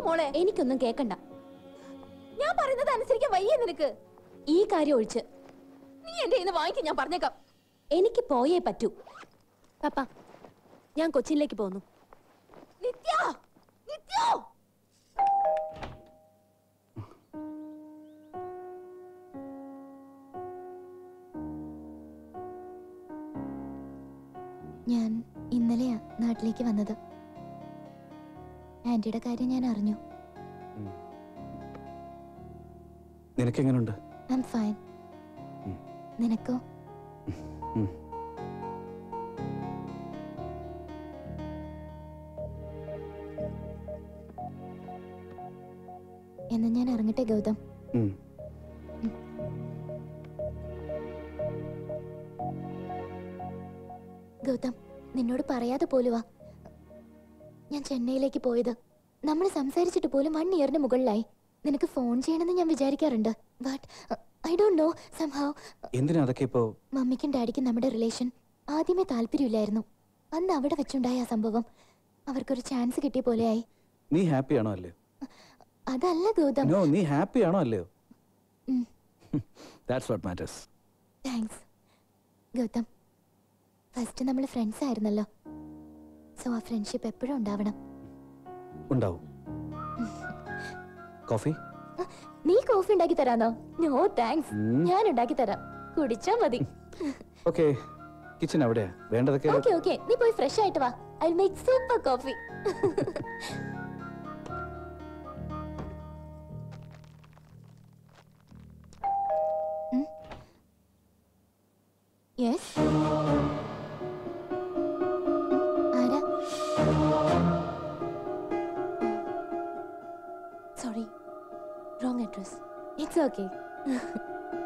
മോളെ എനിക്കൊന്നും കേക്കണ്ട ഞാൻ പറയുന്നത് അനുസരിക്കാൻ വയ്യ നിനക്ക് ഈ കാര്യം ഒഴിച്ച് നീ എന്റെ ഇന്ന് വാങ്ങിക്കും ഞാൻ പറഞ്ഞേക്കാം എനിക്ക് പോയേ പറ്റൂ പപ്പ ഞാൻ കൊച്ചിനിലേക്ക് പോന്നു നിത്യ നിത്യ ഞാൻ ഇന്നലെയാ നാട്ടിലേക്ക് വന്നത് ആന്റിയുടെ കാര്യം ഞാൻ അറിഞ്ഞു നിനക്കെങ്ങനുണ്ട് ഐ എം ഫൈൻ ഉം. നിനക്കോ ഉം. എന്ന് ഞാൻ ഇറങ്ങട്ടെ ഗൗതം ഉം. ഗൗതം നിന്നോട് പറയാതെ പോലുവാ ഞാൻ ചെന്നൈയിലേക്ക് പോയത് നമ്മൾ സംസാരിച്ചിട്ട് പോലും വൺ ഇയറിന് മുകളിലായി നിനക്ക് ഫോൺ ചെയ്യണമെന്ന് ഞാൻ വിചാരിക്കാറുണ്ട് but I don't know somehow എന്തിനാ അതൊക്കെ ഇപ്പോ മമ്മിക്കും ഡാഡിക്കും നമ്മുടെ റിലേഷൻ ആദ്യമേ താല്പര്യമില്ലായിരുന്നു അന്ന് അവിടെ വെച്ചുണ്ടായ ആ സംഭവം അവർക്കൊരു ചാൻസ് കിട്ടിയ പോലെയായി നീ ഹാപ്പി ആണോ അല്ലയോ അതല്ല ഗൗതം നോ നീ ഹാപ്പി ആണോ അല്ലയോ ഉം. That's what matters thanks Gautham first നമ്മൾ ഫ്രണ്ട്സ് ആയിരുന്നല്ലോ സോ ആ ഫ്രണ്ട്ഷിപ്പ് എപ്പോഴും ഉണ്ടാവണം ഉണ്ടാവും കോഫി നീ കോഫി ഉണ്ടാക്കി തരാന്നോ നോ താങ്ക്സ് ഉം. ഞാൻ ഉണ്ടാക്കി തരാം കുടിച്ചാ മതി ഓക്കെ കിച്ചൺ എവിടെയാ വേണ്ടതൊക്കെ ഓക്കെ ഓക്കെ നീ പോയി ഫ്രഷ് ആയിട്ട് വാ I make super coffee yes ആരാ sorry wrong address it's okay